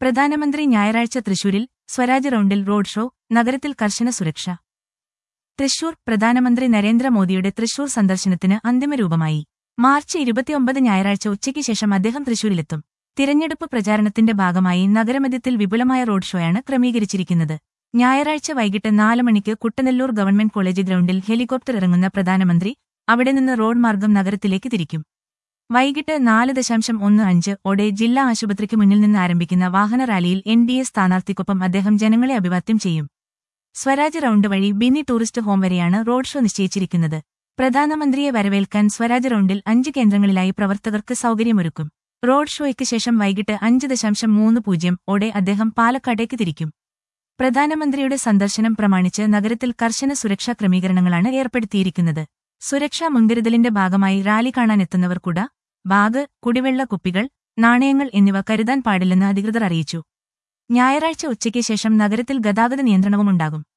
പ്രധാനമന്ത്രി ഞായറാഴ്ച തൃശൂരിൽ സ്വരാജ് റൌണ്ടിൽ റോഡ് ഷോ നഗരത്തിൽ കർശന സുരക്ഷ തൃശൂർ പ്രധാനമന്ത്രി നരേന്ദ്രമോദിയുടെ തൃശൂർ സന്ദർശനത്തിന് അന്തിമരൂപമായി മാർച്ച് ഇരുപത്തിയൊമ്പത് ഞായറാഴ്ച ഉച്ചയ്ക്ക് ശേഷം അദ്ദേഹം തൃശൂരിലെത്തും തിരഞ്ഞെടുപ്പ് പ്രചാരണത്തിന്റെ ഭാഗമായി നഗരമധ്യത്തിൽ വിപുലമായ റോഡ് ഷോയാണ് ക്രമീകരിച്ചിരിക്കുന്നത് ഞായറാഴ്ച വൈകിട്ട് നാല് മണിക്ക് കുട്ടനെല്ലൂർ ഗവൺമെന്റ് കോളേജ് ഗ്രൗണ്ടിൽ ഹെലികോപ്റ്റർ ഇറങ്ങുന്ന പ്രധാനമന്ത്രി അവിടെ നിന്ന് റോഡ് മാർഗം നഗരത്തിലേക്ക് തിരിക്കും വൈകിട്ട് നാല് ദശാംശം ഒന്ന് അഞ്ച് ഓടെ ജില്ലാ ആശുപത്രിക്ക് മുന്നിൽ നിന്ന് ആരംഭിക്കുന്ന വാഹന റാലിയിൽ എൻ ഡി എ സ്ഥാനാർത്ഥിക്കൊപ്പം അദ്ദേഹം ജനങ്ങളെ അഭിവാദ്യം ചെയ്യും സ്വരാജ് റൌണ്ട് വഴി ബിന്നി ടൂറിസ്റ്റ് ഹോം വരെയാണ് റോഡ് ഷോ നിശ്ചയിച്ചിരിക്കുന്നത് പ്രധാനമന്ത്രിയെ വരവേൽക്കാൻ സ്വരാജ് റൌണ്ടിൽ അഞ്ച് കേന്ദ്രങ്ങളിലായി പ്രവർത്തകർക്ക് സൗകര്യമൊരുക്കും റോഡ് ഷോയ്ക്ക് ശേഷം വൈകിട്ട് അഞ്ച് ദശാംശം മൂന്ന് പൂജ്യം ഓടെ അദ്ദേഹം പാലക്കാടേക്ക് തിരിക്കും പ്രധാനമന്ത്രിയുടെ സന്ദർശനം പ്രമാണിച്ച് നഗരത്തിൽ കർശന സുരക്ഷാ ക്രമീകരണങ്ങളാണ് ഏർപ്പെടുത്തിയിരിക്കുന്നത് സുരക്ഷാ മുൻകരുതലിന്റെ ഭാഗമായി റാലി കാണാനെത്തുന്നവർ കുട ബാഗ് കുടിവെള്ള കുപ്പികൾ നാണയങ്ങൾ എന്നിവ കരുതാൻ പാടില്ലെന്ന് അധികൃതർ അറിയിച്ചു ഞായറാഴ്ച ഉച്ചയ്ക്ക് ശേഷം നഗരത്തിൽ ഗതാഗത നിയന്ത്രണവുമുണ്ടാകും